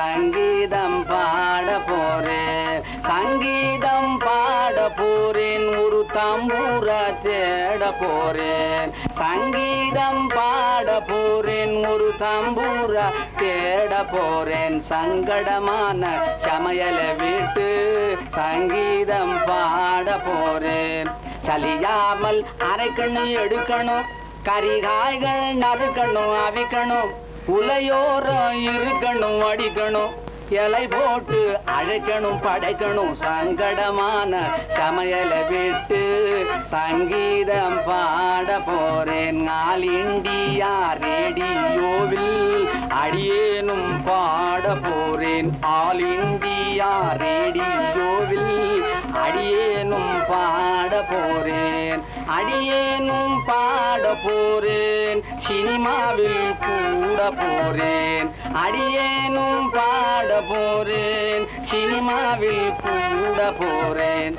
சங்கீதம் பாட போறேன் சங்கீதம் பாட போறேன் ஒரு தம்பூரா தேட போறேன் சங்கீதம் பாட போறேன் ஒரு தம்பூரா தேட போறேன் சங்கடமான சமையல விட்டு சங்கீதம் பாட போறேன் சலியாமல் அரைக்கணும் எடுக்கணும் கரிகாய்கள் நறுக்கணும் அவிக்கணும் உலையோரம் இருக்கணும் அடிக்கணும் இலை போட்டு அழைக்கணும் படைக்கணும் சங்கடமான சமையலை விட்டு சங்கீதம் பாட போறேன் ஆல் இண்டியா ரேடியோவில் அடியேனும் பாட போறேன் ஆல் இண்டியா ரேடியோவில் அடியேனும் பாட போறேன் அடியேனும் பாட போறேன் சினிமாவில் கூட போறேன் அடியேனும் பாட போறேன் சினிமாவில் கூட போறேன்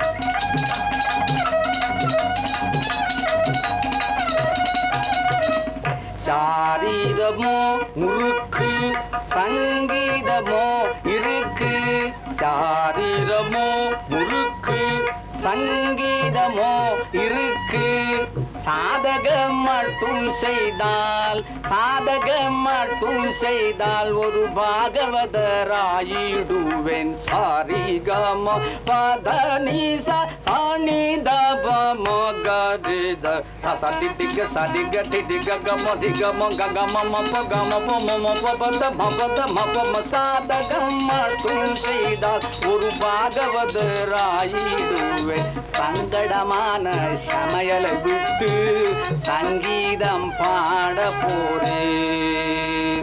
சாரீரமோ முறுக்கு சங்கீதமோ இருக்கு சாரீரமோ முறுக்கு சங்கீதமோ இருக்கு சாதகம் மட்டும் செய்தால் சாதகம் மட்டும் செய்தால் ஒரு பாகவதராயிடுவேன் சாரி கம பத நீச சாணி தப மகரித சசதி திக சதி கட்டி திக கம திக ம கக ம ம ப கம ப ம ம ப ப த ம ப த ம ப ம சாதகம் மட்டும் செய்தால் ஒரு பாகவதராயிடுவேன் சங்கடமான சமையலை விட்டு சங்கீதம் பாட போறேன்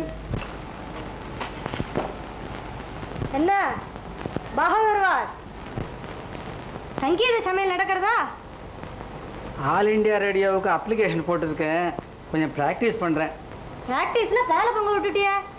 என்ன பாகவர்வார் சங்கீத சமையல் நடக்கிறதா ஆல் இண்டியா ரேடியோவுக்கு அப்ளிகேஷன் போட்டிருக்கேன் கொஞ்சம் ப்ராக்டிஸ் பண்ணுறேன் பிராக்டிஸ்ல வேலை பொங்க விட்டுட்டியா